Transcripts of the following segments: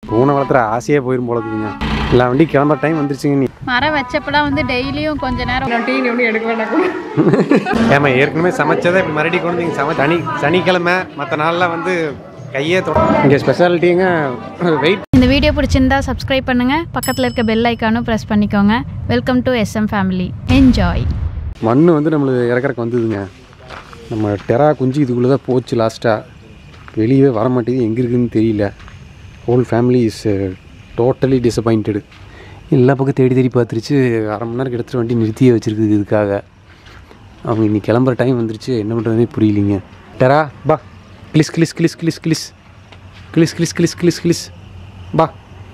பூனை வளர்த்துற ஆசையே போயிரும் போல இருக்குதுங்க எல்லா வண்டி கிளம்புற டைம் வந்துருச்சுங்க நீ மரம் வச்சப்பெல்லாம் வந்து டெய்லியும் கொஞ்ச நேரம் டீ நீ ஒன்றும் எடுக்க வேண்டாம் ஏமா ஏற்கனவே சமைச்சதை இப்படி மறுபடியும் கொண்டு வந்து இங்கே சமை சனி சனிக்கிழமை மற்ற நாள்லாம் வந்து கையே தொட இங்கே ஸ்பெஷாலிட்டிங்க வெயிட் இந்த வீடியோ பிடிச்சிருந்தா சப்ஸ்கிரைப் பண்ணுங்க பக்கத்தில் இருக்க பெல் ஐக்கானும் ப்ரெஸ் பண்ணிக்கோங்க welcome to SM family enjoy மண் வந்து நம்மளுக்கு இறக்கறக்கு வந்ததுங்க நம்ம டெரா குஞ்சு இதுக்குள்ளே தான் போச்சு லாஸ்ட்டாக வெளியவே வர மாட்டேங்குது எங்கே இருக்குதுன்னு தெரியல whole family is totally disappointed எல்லா பக்கம் தேடி தேடி பார்த்துருச்சு அரை மணி நேரம் எடுத்துகிட்டு வண்டி நிறுத்தியே வச்சுருக்குது இதுக்காக அவங்க இன்னைக்கு கிளம்புற டைம் வந்துருச்சு என்ன பண்ணுறதுனே புரியலிங்க டெரா பா கிளிஸ் கிளிஸ் கிளிஸ் கிளிஸ் கிளிஸ் கிளிஸ் கிளிஸ் கிளிஸ் கிளிஸ் கிளிஸ் பா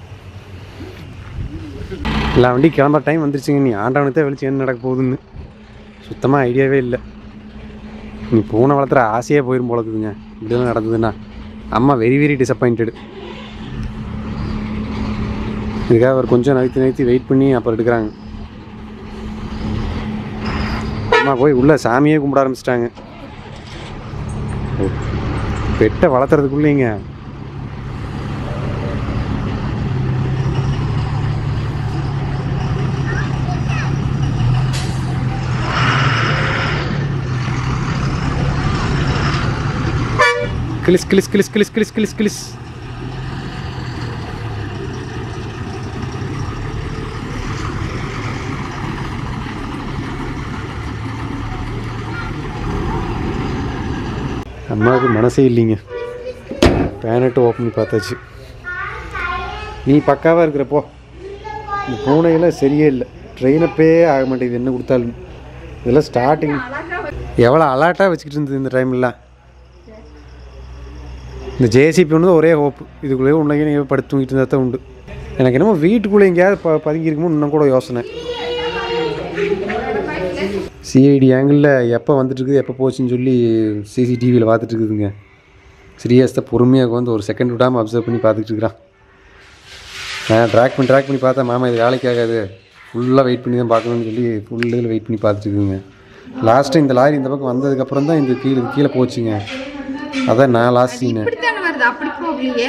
எல்லா வண்டி கிளம்புற டைம் வந்துருச்சுங்க நீ ஆண்டவனுக்கு தான் வெளிச்சு என்ன நடக்க போகுதுன்னு சுத்தமாக ஐடியாவே இல்லை நீ பூனை வளர்த்துற ஆசையே போயிரும் போல இருக்குதுங்க இப்படிலாம் நடந்ததுன்னா அம்மா வெரி வெரி டிசப்பாயிண்டடு இதுக்காக அவர் கொஞ்சம் நகர்த்தி நகர்த்தி வெயிட் பண்ணி அப்புறம் எடுக்கிறாங்க அம்மா போய் உள்ள சாமியே கும்பிட ஆரம்பிச்சிட்டாங்க பெட்டை வளர்த்துறதுக்குள்ளேங்க கிளிஸ் கிளிஸ் கிளிஸ் கிளிஸ் கிளிஸ் கிளிஸ் கிளிஸ் அம்மாவுக்கு மனசே இல்லைங்க பேனட்டு ஓப்பன் பண்ணி பார்த்தாச்சு நீ பக்காவாக இருக்கிறப்போ இந்த பூனையெல்லாம் சரியே இல்லை ட்ரெயினப்பே ஆக மாட்டேங்குது என்ன கொடுத்தாலும் இதெல்லாம் ஸ்டார்டிங் எவ்வளோ அலாட்டாக வச்சுக்கிட்டு இருந்தது இந்த டைம்லாம் இந்த ஜேசிபி ஒன்று ஒரே ஹோப் இதுக்குள்ளேயே உன்னைக்கு நீங்கள் படுத்து தூங்கிட்டு இருந்தால் தான் உண்டு எனக்கு என்னமோ வீட்டுக்குள்ளே எங்கேயாவது ப பதுங்கி இருக்குமோ இன்னும் கூட யோசனை சிஐடி ஆங்கிளில் எப்போ வந்துட்டு இருக்குது எப்போ போச்சுன்னு சொல்லி சிசிடிவியில் பார்த்துட்டு இருக்குதுங்க சீரியஸ் தான் பொறுமையாக வந்து ஒரு செகண்ட் விடாமல் அப்சர்வ் பண்ணி பார்த்துட்டு இருக்கிறான் நான் ட்ராக் பண்ணி ட்ராக் பண்ணி பார்த்தா மாமா இது வேலைக்கு ஆகாது ஃபுல்லாக வெயிட் பண்ணி தான் பார்க்கணும்னு சொல்லி ஃபுல் இதில் வெயிட் பண்ணி பார்த்துட்டு இருக்குதுங்க லாஸ்ட்டு இந்த லாரி இந்த பக்கம் வந்ததுக்கப்புறம் தான் இந்த கீழே கீழே போச்சுங்க அதான் நான் லாஸ்ட் சீனு இப்படித்தானே வருது அப்படி போகலையே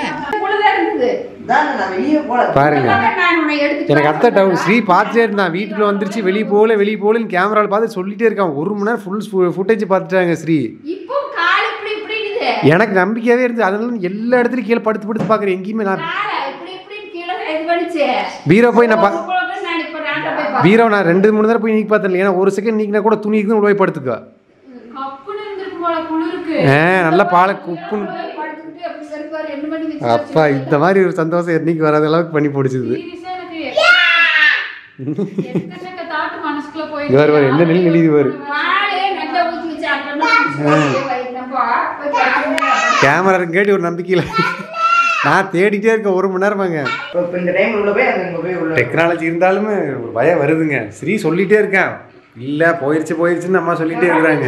பாருங்க நான் உன்னை எடுத்து எனக்கு அத்தை டவுன் ஸ்ரீ பார்த்துட்டே இருந்தான் வீட்டுக்குள்ள வந்துருச்சு வெளியே போகல வெளியே போகலன்னு கேமராவில் பார்த்து சொல்லிட்டே இருக்கான் ஒரு மணி நேரம் ஃபுல் ஃபுட்டேஜ் பார்த்துட்டாங்க ஸ்ரீ இப்போ கால் இப்படி இப்படி இருக்குது எனக்கு நம்பிக்கையாவே இருந்துச்சு அதனால எல்லா இடத்துலையும் கீழே படுத்து படுத்து பார்க்குறேன் எங்கேயுமே நான் காலை இப்படி இப்படி கீழே இது பண்ணிச்சு பீரோ போய் நான் பா உங்களுக்கு நான் இப்போ ராண்டா போய் பார்த்தேன் பீரோ நான் ரெண்டு மூணு நேரம் போய் நீக்கி பார்த்தேன் ஏன்னா ஒரு செகண்ட் நீக்கினா கூட துணி இருக்குன்னு உள்ள போய் படுத்துக்கோ கப்புன்னு இருந்திருக்கு போல குளிருக்கு ஆ நல்லா பாலை குப்புன்னு போய் படுத்துக்கிட்டு அப்படி வருவாரு என்ன பண்ணி வச்சு அப்பா இந்த மாதிரி ஒரு சந்தோஷம் என்னைக்கு வராத அளவுக்கு பண்ணி போடுச்சுது சீரியஸா எனக்கு எத்தனை தாட்டு மனசுக்குள்ள போய் இவர் வேறு என்ன நெல் நெளிது வாரு பாலே நல்லா ஊத்தி வச்சு அப்படின்னா கேமரா கேட்டு ஒரு நம்பிக்கையில் நான் தேடிட்டே இருக்கேன் ஒரு மணி நேரமாங்க இப்போ இந்த டைம் உள்ள போய் அங்கே போய் உள்ள டெக்னாலஜி இருந்தாலுமே ஒரு பயம் வருதுங்க ஸ்ரீ சொல்லிட்டே இருக்கேன் இல்லை போயிடுச்சு போயிடுச்சுன்னு அம்மா சொல்லிட்டே இருக்கிறாங்க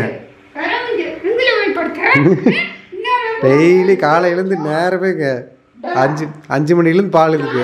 டெய்லி காலையிலேருந்து நேரமே க- அஞ்சு அஞ்சு மணிலேருந்து பால் இருக்கு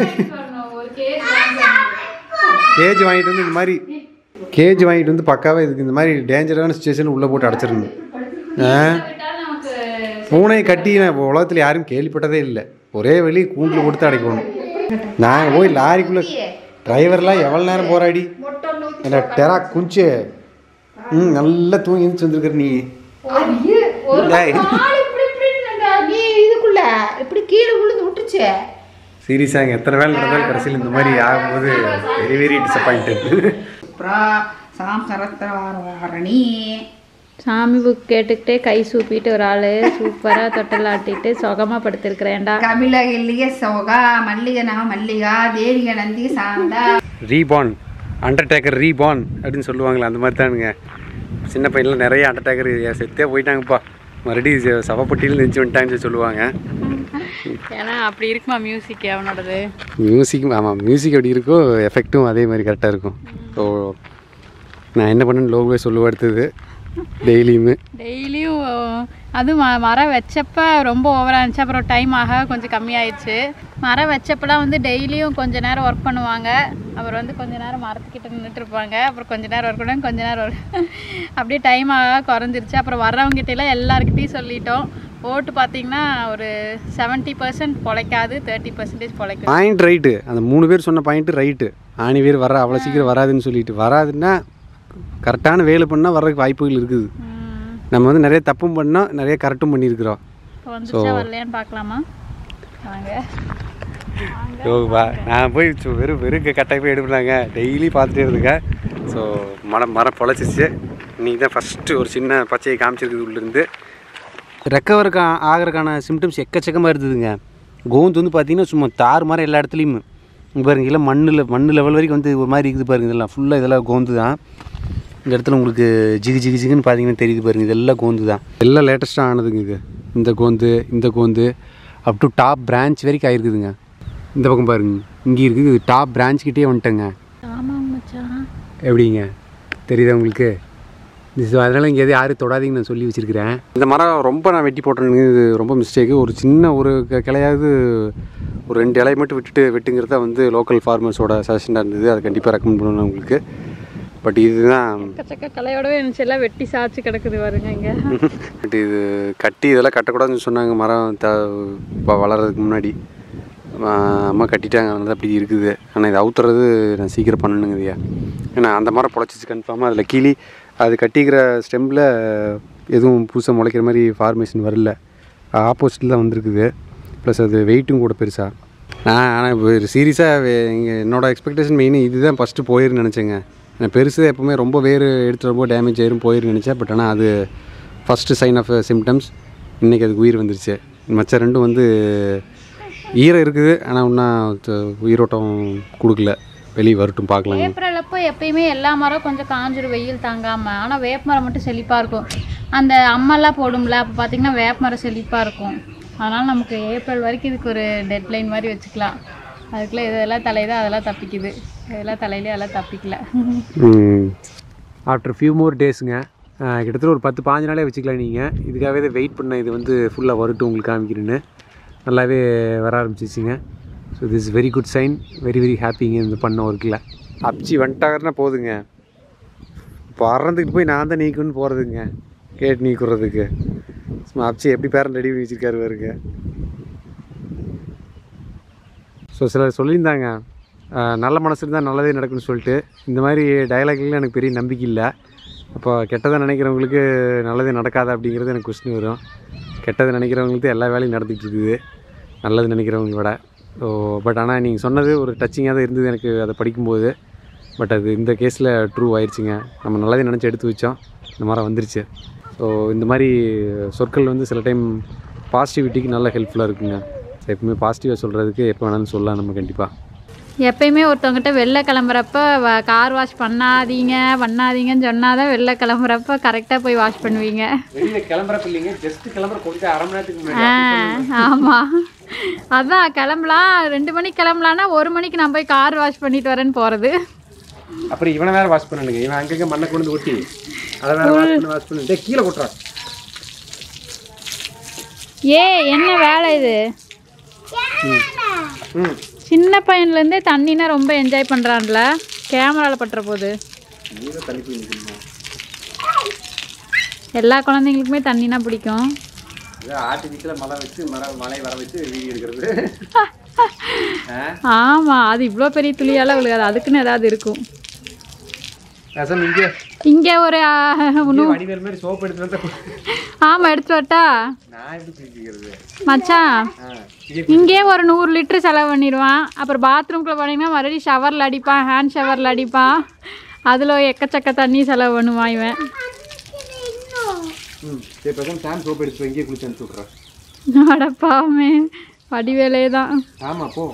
கேஜ் வாங்கிட்டு வந்து இந்த மாதிரி கேஜ் வாங்கிட்டு வந்து பக்காவாக இதுக்கு இந்த மாதிரி டேஞ்சரான சுச்சுவேஷன் உள்ளே போட்டு அடைச்சிருந்தேன் ஆ பூனையை கட்டி நான் உலகத்தில் யாரும் கேள்விப்பட்டதே இல்லை ஒரே வெளி கூண்டில் கொடுத்து அடைக்கணும் நாங்கள் போய் லாரிக்குள்ளே டிரைவர்லாம் எவ்வளோ நேரம் போராடி என்ன டெரா குஞ்சு ம் நல்லா தூங்கி எழுந்துச்சு வந்திருக்கிற நீ டேய். நீ இதுக்குள்ள இப்படி கீழே விழுந்து விட்டுச்சு சீரியஸாங்க எத்தனை வேலை நடந்தாலும் கடைசியில் இந்த மாதிரி ஆகும்போது வெரி வெரி டிசப்பாயிண்டட் அப்புறம் சாம் சரத்திர வார வாரணி சாமி புக் கேட்டுக்கிட்டே கை சூப்பிட்டு ஒரு ஆள் சூப்பராக தொட்டில் ஆட்டிட்டு சுகமாக படுத்திருக்கிறேன்டா கபில இல்லிய சோகா மல்லிகை நக மல்லிகா தேவிக நந்தி சாந்தா ரீபான் அண்டர்டேக்கர் ரீபான் அப்படின்னு சொல்லுவாங்களே அந்த மாதிரி தானுங்க சின்ன பையன்லாம் நிறைய அண்டர்டேக்கர் செத்தே போயிட்டாங்கப்பா மறுபடியும் ச- சவப்பட்டியில் நெஞ்சு வந்துட்டாங்கன்னு சொல்லி சொல்லுவாங்க ஏன்னா அப்படி இருக்குமா மியூசிக் அவனோடது மியூசிக் ஆமாம் மியூசிக் எப்படி இருக்கோ எஃபெக்ட்டும் அதே மாதிரி கரெக்டாக இருக்கும் ஸோ நான் என்ன பண்ணேன்னு லோகவே சொல்லுவா அடுத்தது டெய்லியுமே டெய்லியும் அது ம மரம் வச்சப்ப ரொம்ப ஓவராக இருந்துச்சு அப்புறம் டைம் ஆக கொஞ்சம் கம்மியாயிடுச்சு மரம் வச்சப்பலாம் வந்து டெய்லியும் கொஞ்ச நேரம் ஒர்க் பண்ணுவாங்க அப்புறம் வந்து கொஞ்ச நேரம் மரத்துக்கிட்ட நின்றுட்டு இருப்பாங்க அப்புறம் கொஞ்ச நேரம் ஒர்க் பண்ணுவாங்க கொஞ்ச நேரம் work- அப்படியே டைம் ஆக குறைஞ்சிருச்சு அப்புறம் வர்றவங்ககிட்ட எல்லாம் எல்லாருக்கிட்டையும் சொல்லிட்டோம் ஓட்டு பார்த்தீங்கன்னா ஒரு செவன்ட்டி பர்சன்ட் பொழைக்காது தேர்ட்டி பர்சன்டேஜ் பொழைக்கும் பாயிண்ட் ரைட்டு அந்த மூணு பேர் சொன்ன பாயிண்ட்டு ரைட்டு ஆணி பேர் வர அவ்வளோ சீக்கிரம் வராதுன்னு சொல்லிட்டு வராதுன்னா கரெக்டான வேலை பண்ணால் வர்றதுக்கு வாய்ப்புகள் இருக்குது ம். நம்ம வந்து நிறைய தப்பும் பண்ணோம் நிறைய கரெக்டும் பண்ணியிருக்கிறோம் இப்போ வந்துச்சா வரலையான்னு பார்க்கலாமா வாங்க யோகா நான் போய் சு- வெறும் வெறும் கட்டாய் போய் எடுப்பினாங்க டெய்லி பார்த்துட்டே இருந்துங்க ஸோ மரம் மரம் பொழைச்சிச்சு இன்றைக்கி தான் ஃபஸ்ட்டு ஒரு சின்ன பச்சையை காமிச்சிருக்குது உள்ளேருந்து ரெக்கவருக்கு ஆகிறதுக்கான சிம்டம்ஸ் எக்கச்சக்கமாக இருந்ததுங்க கோந்து வந்து பார்த்தீங்கன்னா சும்மா தார் மாதிரி எல்லா இடத்துலையும் இங்க பாருங்க இல்லை மண்ணில் மண் லெவல் வரைக்கும் வந்து ஒரு மாதிரி இருக்குது பாருங்க இதெல்லாம் ஃபுல்லாக இதெல்லாம் கோந்து தான் இந்த இடத்துல உங்களுக்கு ஜிகு ஜிகு ஜிகுன்னு பார்த்தீங்கன்னா தெரியுது பாருங்க இதெல்லாம் கோந்து தான் எல்லாம் லேட்டஸ்ட்டாக ஆனதுங்க இது இந்த கோந்து இந்த கோந்து அப் டு டாப் பிரான்ச் வரைக்கும் ஆயிருக்குதுங்க இந்த பக்கம் பாருங்க இங்கே இருக்குது இது டாப் பிரான்ச் கிட்டே வந்துட்டேங்க ஆமாம் மச்சான் எப்படிங்க தெரியுதா உங்களுக்கு ஸோ அதனால் இங்கே எதையும் யாரும் தொடாதீங்கன்னு நான் சொல்லி வச்சுருக்கிறேன் இந்த மரம் ரொம்ப நான் வெட்டி போட்டேனுங்க இது ரொம்ப மிஸ்டேக்கு ஒரு சின்ன ஒரு க- கிளையாவது ஒரு ரெண்டு இலையை மட்டும் விட்டுட்டு வெட்டுங்கிறத வந்து லோக்கல் ஃபார்மர்ஸோட சஜஷனாக இருந்தது அதை கண்டிப்பாக ரெக்கமெண்ட் பண்ணணும் உங்களுக்கு பட் இதுதான் கச்சக்க கலையோடவே இருந்துச்சு எல்லாம் வெட்டி சாச்சு கிடக்குது பாருங்க இங்கே பட் இது கட்டி இதெல்லாம் கட்டக்கூடாதுன்னு சொன்னாங்க மரம் த இப்போ வளர்கிறதுக்கு முன்னாடி ஆ, அம்மா கட்டிட்டாங்க அதனால தான் அப்படி இருக்குது ஆனால் இது அவுத்துறது நான் சீக்கிரம் பண்ணணுங்க ஐயா ஏன்னா அந்த மரம் பொழைச்சிச்சு கன்ஃபார்மாக அதில் கீழி அது கட்டிக்கிற ஸ்டெம்பில் எதுவும் புதுசாக முளைக்கிற மாதிரி ஃபார்மேஷன் வரல ஆப்போசிட்டில் தான் வந்திருக்குது ப்ளஸ் அது வெயிட்டும் கூட பெருசாக நான் ஆனால் இப்போ சீரியஸாக இங்கே என்னோடய எக்ஸ்பெக்டேஷன் மெயின் இதுதான் ஃபஸ்ட்டு போயிருன்னு நினச்சேங்க நான் பெருசு எப்போவுமே ரொம்ப வேறு எடுத்து ரொம்ப டேமேஜ் ஆயிரும் போயிருன்னு நினச்சேன் பட் ஆனால் அது ஃபஸ்ட்டு சைன் ஆஃப் சிம்டம்ஸ் இன்றைக்கி அதுக்கு உயிர் வந்துருச்சு மற்ற ரெண்டும் வந்து ஈரம் இருக்குது ஆனால் இன்னும் உயிரோட்டம் கொடுக்கல வெளியே வரட்டும் பார்க்கலாம் ஏப்ரல் அப்போ எப்பயுமே எல்லா மரம் கொஞ்சம் காஞ்சிரும் வெயில் தாங்காமல் ஆனால் வேப்ப மரம் மட்டும் செழிப்பாக இருக்கும் அந்த அம்மெல்லாம் போடும்ல அப்போ பார்த்தீங்கன்னா வேப்ப மரம் செழிப்பாக இருக்கும் அதனால் நமக்கு ஏப்ரல் வரைக்கும் இதுக்கு ஒரு டெட்லைன் மாதிரி வச்சுக்கலாம் அதுக்குள்ளே இதெல்லாம் தலையுதோ அதெல்லாம் தப்பிக்குது இதெல்லாம் தலையிலே அதெல்லாம் தப்பிக்கல ஆஃப்டர் ஃபியூ மோர் டேஸுங்க கிட்டத்தட்ட ஒரு பத்து பாஞ்சு நாளே வச்சுக்கலாம் நீங்கள் இதுக்காகவே தான் வெயிட் பண்ண இது வந்து ஃபுல்லாக வரட்டும் உங்களுக்கு காமிக்கிறேன்னு நல்லாவே வர ஆரம்பிச்சிச்சிங்க so this very good sign very very ஹாப்பிங்க இந்த பண்ண ஒர்க்கில் அப்ச்சி வந்துட்டாருன்னா போதுங்க பறந்துக்கிட்டு போய் நான் தான் நீக்கணும்னு போகிறதுங்க கேட்டு நீக்குறதுக்கு சும்மா அப்ச்சி எப்படி பேரன் ரெடி பண்ணி வச்சிருக்காரு பாருங்க ஸோ சிலர் சொல்லியிருந்தாங்க ஆஹ் நல்ல மனசு இருந்தால் நல்லதே நடக்கும்னு சொல்லிட்டு இந்த மாதிரி டயலாக்லாம் எனக்கு பெரிய நம்பிக்கை இல்லை அப்போ கெட்டதை நினைக்கிறவங்களுக்கு நல்லதே நடக்காதா அப்படிங்கிறது எனக்கு கொஸ்டின் வரும் கெட்டதை நினைக்கிறவங்களுக்கு தான் எல்லா வேலையும் நடந்துகிட்டு இருக்குது நல்லது நினைக்கிறவங்கள விட ஸோ பட் ஆனால் நீங்கள் சொன்னது ஒரு டச்சிங்காக தான் இருந்தது எனக்கு அதை படிக்கும்போது பட் அது இந்த கேஸில் ட்ரூ ஆயிடுச்சுங்க நம்ம நல்லதே நினச்சி எடுத்து வச்சோம் இந்த மாதிரி வந்துருச்சு ஸோ இந்த மாதிரி சொற்கள் வந்து சில டைம் பாசிட்டிவிட்டிக்கு நல்ல ஹெல்ப்ஃபுல்லாக இருக்குங்க எப்பவுமே பாசிட்டிவாக சொல்கிறதுக்கு எப்போ வேணாலும் சொல்லலாம் நம்ம கண்டிப்பாக எப்பயுமே ஒருத்தவங்ககிட்ட வெளில கிளம்புறப்ப கார் வாஷ் பண்ணாதீங்க பண்ணாதீங்கன்னு சொன்னாதான் வெளில கிளம்புறப்ப கரெக்டாக போய் வாஷ் பண்ணுவீங்க வெளியில் கிளம்புறப்ப இல்லைங்க ஜஸ்ட் கிளம்புற கொஞ்சம் அரை மணி நேரத்துக்கு ஆ ஆமாம் அதான் கிளம்பலாம் ரெண்டு மணிக்கு கிளம்பலான்னா ஒரு மணிக்கு நான் போய் கார் வாஷ் பண்ணிட்டு வரேன்னு போகிறது அப்புறம் இவனை வேற வாஷ் பண்ணணுங்க இவன் அங்கங்க மண்ணை கொண்டு வந்து ஒட்டி அதை வேற வாஷ் பண்ணி வாஷ் பண்ணி டேய், கீழே கொட்டுறான் ஏ என்ன வேலை இது ம் சின்ன பையன்லேருந்தே தண்ணினா ரொம்ப என்ஜாய் பண்ணுறான்ல கேமராவில் பட்டுற போது எல்லா குழந்தைங்களுக்குமே தண்ணினா பிடிக்கும் ஆர்டிஃபிஷியலாக மழை வச்சு மர மழை வர வச்சு வீடியோ எடுக்கிறது ஆமாம் அது இவ்வளோ பெரிய துளியால விழுகாது அதுக்குன்னு ஏதாவது இருக்கும் ரசம் இங்கே இங்கே ஒரு ஆ, நூ- வடிவேல் மாதிரி சோப் எடுத்து வந்தா ஆமாம் எடுத்து வரட்டா நான் எப்படி பிரிக்கிறது மச்சான் இங்கேயே ஒரு நூறு லிட்டர் செலவு பண்ணிடுவான் அப்புறம் பாத்ரூம்குள்ளே போனீங்கன்னா மறுபடியும் ஷவரில் அடிப்பான் ஹேண்ட் ஷவரில் அடிப்பான் அதில் எக்கச்சக்க தண்ணி செலவு பண்ணுவான் இவன் ம் சரி பேசாம சாம் சோப் எடுத்து இங்கே குளிச்சு அனுப்பிச்சு விட்றேன் அடப்பாவுமே வடிவேலே தான் ஆமாம் போ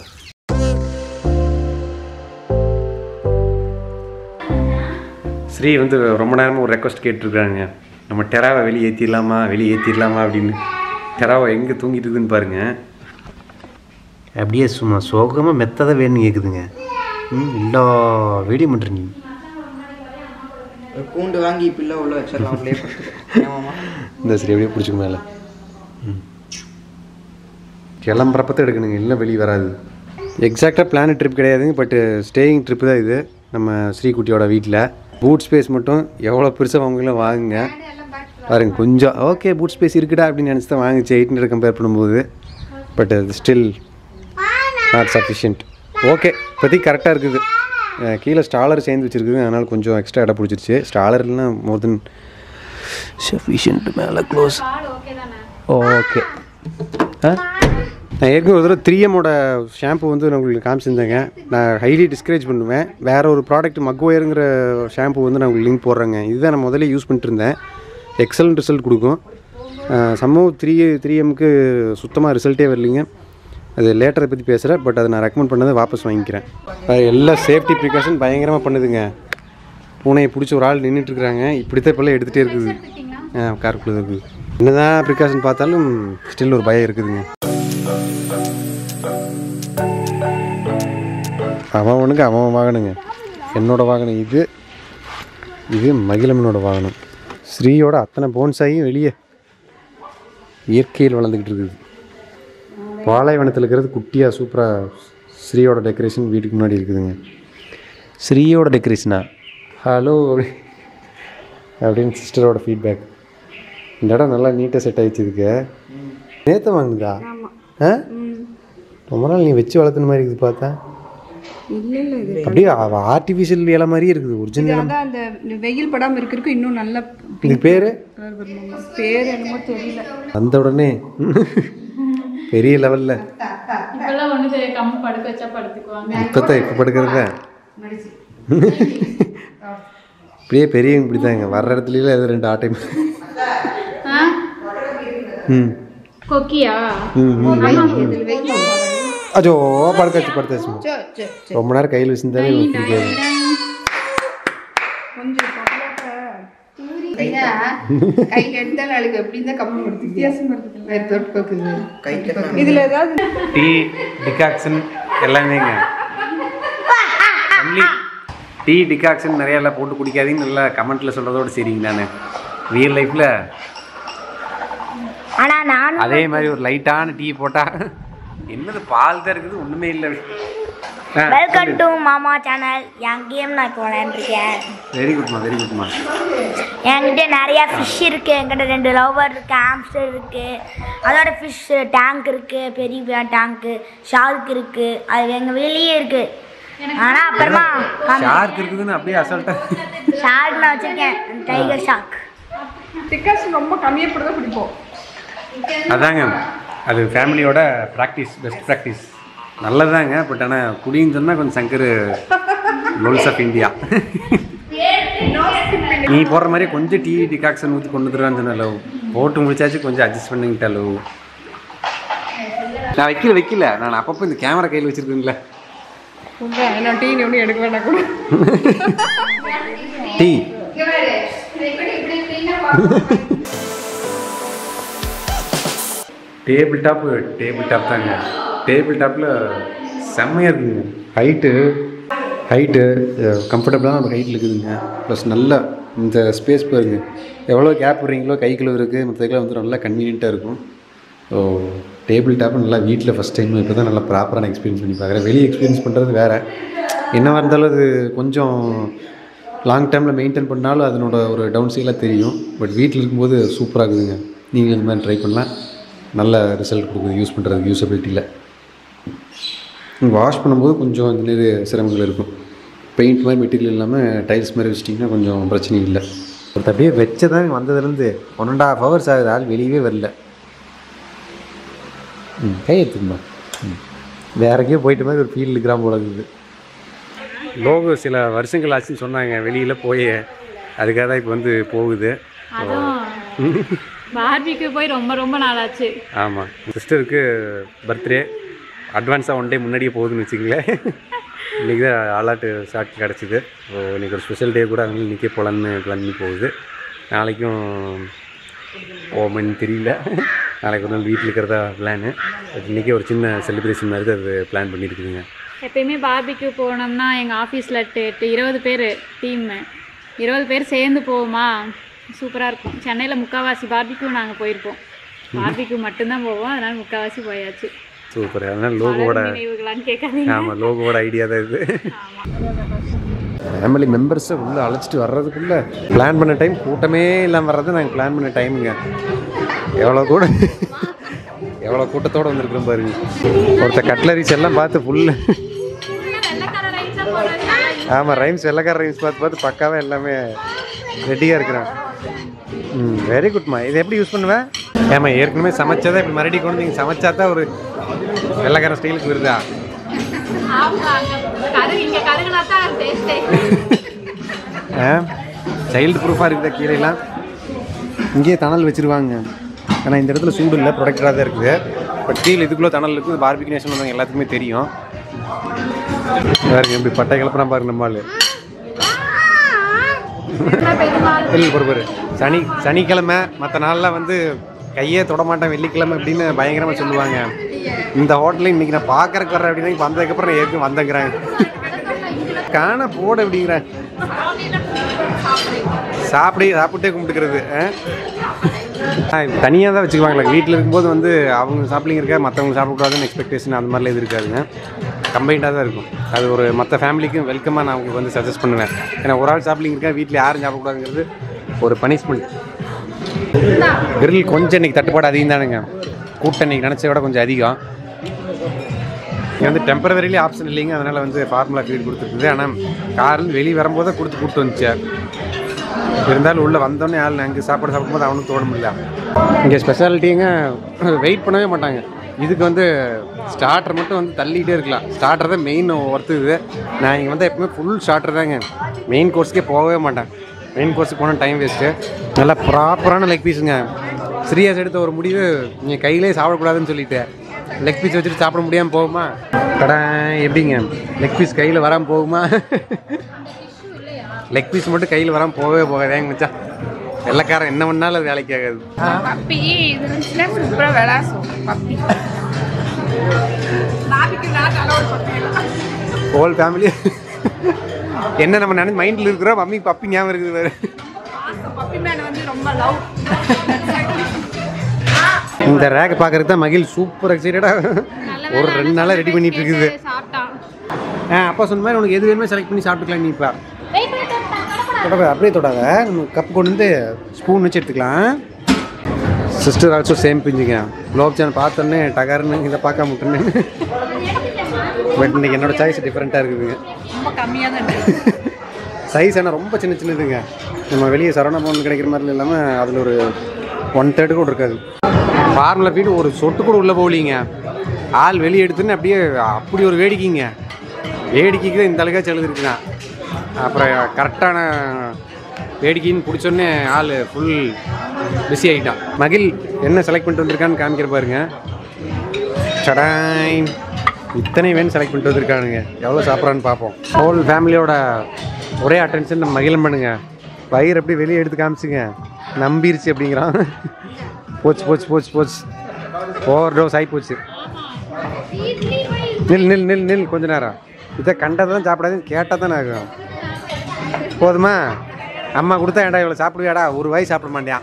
ஸ்ரீ வந்து ரொம்ப நேரமாக ஒரு ரெக்வஸ்ட் கேட்டிருக்காங்க நம்ம டெராவை வெளியே ஏற்றிடலாமா வெளியே ஏற்றிடலாமா அப்படின்னு டெராவை எங்கே தூங்கிட்டு இருக்குதுன்னு பாருங்க அப்படியே சும்மா சோகமாக மெத்ததை வேணும்னு கேட்குதுங்க ம் எல்லா வீடியோ பண்ணுறீங்க கூண்டு வாங்கி பிள்ளை உள்ள வச்சிடலாம் உள்ளே ஆமாம்மா இந்த சரி அப்படியே பிடிச்சிக்க மேலே ம் கிளம்புறப்ப எடுக்கணுங்க இல்லை வெளியே வராது எக்ஸாக்டாக பிளான் ட்ரிப் கிடையாதுங்க பட்டு ஸ்டேயிங் ட்ரிப் தான் இது நம்ம ஸ்ரீகுட்டியோட வீட்டில் பூட் ஸ்பேஸ் மட்டும் எவ்வளோ பெருசாக வாங்கலாம் வாங்குங்க பாருங்க கொஞ்சம் ஓகே பூட் ஸ்பேஸ் இருக்குடா அப்படின்னு நினச்சி தான் வாங்கிச்சு எயிட் ஹண்ட்ரட் கம்பேர் பண்ணும்போது பட் அது ஸ்டில் நாட் சஃபிஷியன்ட் ஓகே இப்போதைக்கு கரெக்டாக இருக்குது அஹ் கீழே ஸ்டாலர் சேர்ந்து வச்சுருக்குது அதனால் கொஞ்சம் எக்ஸ்ட்ரா இடம் பிடிச்சிருச்சு ஸ்டாலர் இல்லைனா மோர் தென் சஃபிஷியன்ட் மேலே க்ளோஸ் ஓகே தானே ஓகே ஆ நான் ஏற்கனவே ஒரு தடவை த்ரீ எம்மோட ஷாம்பு வந்து நான் உங்களுக்கு காமிச்சிருந்தேங்க நான் ஹைலி டிஸ்கரேஜ் பண்ணுவேன் வேற ஒரு ப்ராடக்ட் மக்வயருங்கிற ஷாம்பு வந்து நான் உங்களுக்கு லிங்க் போடுறேங்க இதுதான் நான் முதல்ல யூஸ் பண்ணிட்டு இருந்தேன் எக்ஸலண்ட் ரிசல்ட் கொடுக்கும் சம்பவம் த்ரீ த்ரீ எம்க்கு சுத்தமாக ரிசல்ட்டே வரலைங்க அது லேட்டரை பற்றி பேசுகிறேன் பட் அதை நான் ரெக்கமெண்ட் பண்ணதை வாபஸ் வாங்கிக்கிறேன் அது எல்லா சேஃப்டி ப்ரிகாஷன் பயங்கரமாக பண்ணுதுங்க பூனையை பிடிச்ச ஒரு ஆள் நின்றுட்டு இருக்கிறாங்க இப்படித்தான் இப்போல்லாம் எடுத்துகிட்டே இருக்குது ஆ காருக்குள்ளே இருக்குது என்னதான் ப்ரிகாஷன் பார்த்தாலும் ஸ்டில் ஒரு பயம் இருக்குதுங்க அவனுக்கு அவன் வாகனங்க என்னோட வாகனம் இது இது மகிழம்மனோட வாகனம் ஸ்ரீயோட அத்தனை போன்ஸாயும் வெளியே இயற்கையில் வளர்ந்துக்கிட்டு இருக்குது பாலைவனத்தில் இருக்கிறது குட்டியாக சூப்பராக ஸ்ரீயோட டெக்கரேஷன் வீட்டுக்கு முன்னாடி இருக்குதுங்க ஸ்ரீயோட டெக்கரேஷனா ஹலோ அப்படின்னு சிஸ்டரோட ஃபீட்பேக் இந்த இடம் நல்லா நீட்டாக செட் ஆகிடுச்சு இதுக்கு நேற்று வாங்குதா ஆ ரொம்ப நாள் நீ வச்சு வளர்த்துன மாதிரி இருக்குது பார்த்தா இல்லை இல்லை இது அப்படியே ஆர்டிஃபிஷியல் இலை மாதிரியே இருக்குது ஒரிஜினல் அதான் அந்த இந்த வெயில் படாமல் இருக்கிறதுக்கு இன்னும் நல்ல இது பேர் கலர் வரணுமா பேர் என்னமோ தெரியல வந்த உடனே பெரிய லெவலில் இப்பெல்லாம் ஒண்ணு தெரிய கம்மி படுக்க வச்சா படுத்துக்குவாங்க இப்போ தான் இப்போ படுக்கிறத இப்படியே பெரியவங்க இப்படிதாங்க வர்ற இடத்துலலாம் ஏதோ ரெண்டு ஆட்டை ஆ? ம் கொக்கியா ம் ம் அஜோ படுக்க வச்சு படுத்த வச்சு ரொம்ப நேரம் கையில் வச்சிருந்தாலே உங்களுக்கு பிடிக்காது கொஞ்சம் கையில் எடுத்தாலும் அழுகு எப்படி இருந்தால் கம்மி கொடுத்து வித்தியாசம் இருக்குது தொட்டு கை கட்டினா இதில் ஏதாவது டீ டிகாக்ஷன் எல்லாமேங்க ஒன்லி டீ டிகாக்ஷன் நிறைய எல்லாம் போட்டு குடிக்காதீங்க நல்லா கமெண்ட்டில் சொல்கிறதோட சரிங்க நான் ரியல் லைஃப்பில் ஆனா நான் அதே மாதிரி ஒரு லைட்டான டீ போட்டால் என்னது பால் தான் இருக்குது ஒன்றுமே இல்லை வெல்கம் டு மாமா சேனல் என் கேம் நான் இப்போ விளையாண்டுருக்கேன் வெரி குட்மா வெரி குட்மா என்கிட்ட நிறைய ஃபிஷ் இருக்கு என்கிட்ட ரெண்டு லவர் இருக்கு ஆம்ஸ்டர் இருக்கு அதோட ஃபிஷ் டேங்க் இருக்கு பெரிய டேங்க்கு ஷார்க் இருக்கு அது எங்க வெளியே இருக்கு ஆனா அப்புறமா ஷார்க் இருக்குதுன்னு அப்படியே அசால்ட்டாக ஷார்க் நான் வச்சிருக்கேன் டைகர் ஷார்க் டிக்காஷன் ரொம்ப கம்மியாக போட்டு தான் பிடிப்போம் அதாங்க அது ஃபேமிலியோட ப்ராக்டிஸ் பெஸ்ட் ப்ராக்டிஸ் நல்லதாங்க பட் ஆனால் குடின்னு சொன்னால் கொஞ்சம் சங்கர் லோல்ஸ் ஆஃப் இந்தியா நீ போடுற மாதிரி கொஞ்சம் டீ டிகாக்ஷன் ஊற்றி கொண்டு வந்துடுவான்னு சொன்னாலோ போட்டு முடிச்சாச்சு கொஞ்சம் அட்ஜஸ்ட் பண்ணிக்கிட்டாலோ நான் வைக்கல வைக்கல நான் அப்பப்போ இந்த கேமரா கையில் வச்சுருக்கேன்ல நான் டீ ஒன்றும் எடுக்க வேண்டாம் கூட tea table top table top தாங்க டேபிள் டாப்பில் செம்மையாக இருக்குங்க ஹைட்டு ஹைட்டு கம்ஃபர்டபுளான ஒரு ஹைட்டில் இருக்குதுங்க ப்ளஸ் நல்லா இந்த ஸ்பேஸ் பாருங்க எவ்வளோ கேப் விடுறீங்களோ கை இருக்குது மற்றதுக்கெல்லாம் வந்து நல்லா கன்வீனியண்ட்டாக இருக்கும் ஸோ டேபிள் டாப்பு நல்லா வீட்டில் ஃபஸ்ட் டைம் இப்போ தான் நல்லா ப்ராப்பரான எக்ஸ்பீரியன்ஸ் பண்ணி பார்க்குறேன் வெளியே எக்ஸ்பீரியன்ஸ் பண்ணுறது வேறு என்னவா இருந்தாலும் அது கொஞ்சம் லாங் டைமில் மெயின்டைன் பண்ணாலும் அதனோட ஒரு டவுன் சைடாக தெரியும் பட் வீட்டில் இருக்கும்போது சூப்பராக இருக்குதுங்க நீங்கள் இந்த மாதிரி ட்ரை பண்ணலாம் நல்ல ரிசல்ட் கொடுக்குது யூஸ் பண்ணுறதுக்கு யூஸபிலிட்டியில் வாஷ் பண்ணும்போது கொஞ்சம் இந்த மாதிரி சிரமங்கள் இருக்கும் பெயிண்ட் மாதிரி மெட்டீரியல் இல்லாமல் டைல்ஸ் மாதிரி வச்சிட்டிங்கன்னா கொஞ்சம் பிரச்சனை இல்லை ஒருத்த அப்படியே வச்சதான் வந்ததுலேருந்து ஒன் அண்ட் ஹாஃப் ஹவர்ஸ் ஆகுது ஆள் வெளியவே வரல ம் கை எடுத்துக்குமா ம் வேற எங்கேயோ போயிட்ட மாதிரி ஒரு ஃபீல் இருக்கிறான் போல இருக்குது லோகோ சில வருஷங்கள் ஆச்சுன்னு சொன்னாங்க வெளியில் போய் அதுக்காக தான் இப்போ வந்து போகுது அதுவும் பார்பிக்கு போய் ரொம்ப ரொம்ப நாளாச்சு ஆமாம் சிஸ்டருக்கு பர்த்டே அட்வான்ஸாக ஒன் டே முன்னாடியே போகுதுன்னு வச்சுங்களேன் இன்றைக்கி தான் ஆளாட்டு ஷார்ட் கிடச்சிது ஸோ இன்றைக்கி ஒரு ஸ்பெஷல் டே கூட அதனால இன்றைக்கே போகலான்னு பிளான் பண்ணி போகுது நாளைக்கும் போமன்னு தெரியல நாளைக்கு ஒரு நாள் வீட்டில் இருக்கிறதா பிளானு பட் இன்றைக்கி ஒரு சின்ன செலிப்ரேஷன் மாதிரி தான் அது பிளான் பண்ணியிருக்குதுங்க எப்பயுமே பார்பிக்கு போனோம்னா எங்கள் ஆஃபீஸில் எட்டு இருபது பேர் டீம்மு இருபது பேர் சேர்ந்து போவோமா சூப்பராக இருக்கும் சென்னையில் முக்கால்வாசி பார்பிக்கு நாங்கள் போயிருப்போம் பார்பிக்கு மட்டும்தான் போவோம் அதனால முக்கால்வாசி போயாச்சு சூப்பர் அதனால் லோகோட நினைவுகளான்னு கேட்காதீங்க ஆமாம் லோகோட ஐடியா தான் இது ஃபேமிலி மெம்பர்ஸை உள்ளே அழைச்சிட்டு வர்றதுக்குள்ளே பிளான் பண்ண டைம் கூட்டமே இல்லாமல் வர்றது நாங்கள் பிளான் பண்ண டைமுங்க எவ்வளோ கூட எவ்வளோ கூட்டத்தோடு வந்திருக்கிறோம் பாருங்க ஒருத்த கட்லரிஸ் எல்லாம் பார்த்து ஃபுல்லு ஆமாம் ரைம்ஸ் வெள்ளக்கார ரைம்ஸ் பார்த்து பார்த்து பக்காவாக எல்லாமே ரெடியாக இருக்கிறேன் ம் வெரி குட்மா இதை எப்படி யூஸ் பண்ணுவேன் ஏமா ஏற்கனவே சமைச்சதை இப்படி மறுபடியும் கொண்டு நீங்கள் சமைச்சா தான் ஒரு வெள்ளக்கார ஸ்டைலுக்கு வருதா கருகு இங்கே கருகுனா தான் டேஸ்ட்டே சைல்டு ப்ரூஃபாக இருக்குதா கீரையெல்லாம் இங்கேயே தணல் வச்சிருவாங்க ஏன்னா இந்த இடத்துல சூடு இல்லை ப்ரொடக்டராக தான் இருக்குது பட் கீழே இதுக்குள்ளே தணல் இருக்குது பார்பிக் நேஷன் வந்தவங்க எல்லாத்துக்குமே தெரியும் பாருங்க எப்படி பட்டை கிளப்புறான் பாருங்க நம்மளால் இல்லை பொறுப்பாரு சனி சனிக்கிழமை மற்ற நாள்லாம் வந்து கையே தொட மாட்டேன் வெள்ளிக்கிழமை அப்படின்னு பயங்கரமாக சொல்லுவாங்க இந்த ஹோட்டலில் இன்னைக்கு நான் பார்க்கறக்கு வர்றேன் அப்படின்னா இப்ப வந்ததுக்கப்புறம் நான் ஏற்கனவே வந்தேங்கிறேன் காண போட அப்படிங்கிறேன் சாப்பிடி சாப்பிட்டே கும்பிட்டுக்கிறது தனியாக தான் வச்சுக்குவாங்களே வீட்டில் இருக்கும்போது வந்து அவங்க சாப்பிட்லிங்க இருக்கா மற்றவங்க சாப்பிடக்கூடாதுன்னு எக்ஸ்பெக்டேஷன் அந்த மாதிரிலாம் இது இருக்காதுங்க கம்பைண்டாக தான் இருக்கும் அது ஒரு மற்ற ஃபேமிலிக்கும் வெல்கமாக நான் உங்களுக்கு வந்து சஜஸ்ட் பண்ணுவேன் ஏன்னா ஒரு ஆள் சாப்பிட்லிங்க இருக்கா வீட்டில் யாரும் சாப்பிடக்கூடாதுங்கிறது ஒரு பனிஷ்மெண்ட் கிரில் கொஞ்சம் இன்னைக்கு தட்டுப்பாடு அதிகம் தானுங்க கூட்டம் இன்னைக்கு நினச்ச விட கொஞ்சம் அதிகம் இங்கே வந்து டெம்பரவரிலி ஆப்ஷன் இல்லைங்க அதனால் வந்து ஃபார்முலா ஃபீட் கொடுத்துருக்குது ஆனால் காரில் வெளியே வரும்போது தான் கொடுத்து கூப்பிட்டு வந்துச்சு இருந்தாலும் உள்ளே வந்தோடனே ஆள் அங்கே சாப்பாடு சாப்பிடும்போது அவனுக்கு தோணும் இல்லை இங்கே ஸ்பெஷாலிட்டிங்க வெயிட் பண்ணவே மாட்டாங்க இதுக்கு வந்து ஸ்டார்டர் மட்டும் வந்து தள்ளிக்கிட்டே இருக்கலாம் ஸ்டார்டர் தான் மெயின் ஒர்த்து இது நான் இங்கே வந்து எப்பவுமே ஃபுல் ஸ்டார்டர் தாங்க மெயின் கோர்ஸ்க்கே போகவே மாட்டேன் மெயின் கோர்ஸுக்கு போனால் டைம் வேஸ்ட்டு நல்லா ப்ராப்பரான லெக் பீஸுங்க சீரியஸ் எடுத்த ஒரு முடிவு நீங்கள் கையிலே சாப்பிடக்கூடாதுன்னு சொல்லிட்டு லெக் பீஸ் வச்சுட்டு சாப்பிட முடியாமல் போகுமா கடை எப்படிங்க லெக் பீஸ் கையில் வராமல் போகுமா லெக் பீஸ் மட்டும் கையில் வராமல் போகவே போகாது ஏங்க மச்சான் வெள்ளைக்காரன் என்ன பண்ணாலும் அது வேலைக்கு ஆகாது பப்பி இது இருந்துச்சுன்னா சூப்பராக விளாசும் பப்பி நாளைக்கு நான் தலை ஒரு பப்பி ஹோல் ஃபேமிலி என்ன நம்ம நினைச்சு மைண்டில் இருக்கிறோம் மம்மி பப்பி ஞாபகம் இருக்குது பாரு பப்பி மேன் வந்து ரொம்ப லவ் இந்த ரேக்கை பார்க்கறதுக்கு தான் மகிழ் சூப்பர் எக்ஸைட்டடாக ஒரு ரெண்டு நாளாக ரெடி பண்ணிட்டு இருக்குது சாப்பிட்டான் ஆ அப்பா சொன்ன மாதிரி உனக்கு எது வேணுமே செலக்ட் பண்ணி சாப்பிட்டுக்கலாம் நீ இப்போ தொடாத அப்படியே தொடாத நம்ம கப் கொண்டு வந்து ஸ்பூன் வச்சு எடுத்துக்கலாம் சிஸ்டர் ஆல்சோ சேம் பிஞ்சுங்க குலோப் ஜான் பார்த்தோன்னே டகர்னு இதை பார்க்காம விட்டுன்னு பட் இன்னைக்கு என்னோட சாய்ஸ் டிஃப்ரெண்ட்டாக இருக்குதுங்க ரொம்ப கம்மியாக தான் இருக்கு சைஸ் ஆனால் ரொம்ப சின்ன சின்னதுங்க நம்ம வெளியே சரவணா பவன் கிடைக்கிற மாதிரி இல்லாமல் அதில் ஒரு ஒன் தேர்டு கூட இருக்காது ஃபார்முலா ஃபீடு ஒரு சொட்டு கூட உள்ளே போகலீங்க ஆள் வெளியே எடுத்துன்னு அப்படியே அப்படி ஒரு வேடிக்கைங்க வேடிக்கைக்கு தான் இந்த அளவுக்காச்சும் எழுதிருக்குங்க அப்புறம் கரெக்டான வேடிக்கைன்னு பிடிச்சோன்னே ஆள் ஃபுல் பிஸி ஆகிட்டான் மகிழ் என்ன செலக்ட் பண்ணிட்டு வந்திருக்கான்னு காமிக்கிற பாருங்க சடாய் இத்தனை வேணும் செலக்ட் பண்ணிட்டு வந்திருக்கானுங்க எவ்வளோ சாப்பிட்றான்னு பார்ப்போம் ஹோல் ஃபேமிலியோட ஒரே அட்டென்ஷன் நம்ம மகிழம் பண்ணுங்க வயிறு அப்படியே வெளியே எடுத்து காமிச்சுங்க நம்பிருச்சு அப்படிங்கிறான் போச்சு போச்சு போச்சு போச்சு ஓவர் டோஸ் ஆகி போச்சு நில் நில் நில் நில் கொஞ்ச நேரம் இதை கண்டதை தான் சாப்பிடாதுன்னு கேட்டால் தானே ஆகும் போதுமா அம்மா கொடுத்தா ஏன்டா இவ்வளோ சாப்பிடுவியாடா ஒரு வாய் சாப்பிட மாட்டியான்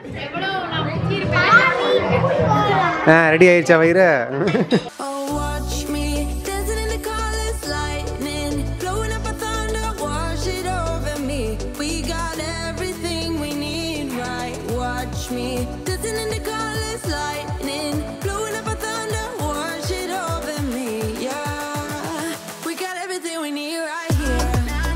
ஆ ரெடி ஆயிடுச்சா வயிறு Oh, watch me dancing in the colors, lightning, blowing up a thunder, wash it over me. We got everything we need, right? Watch me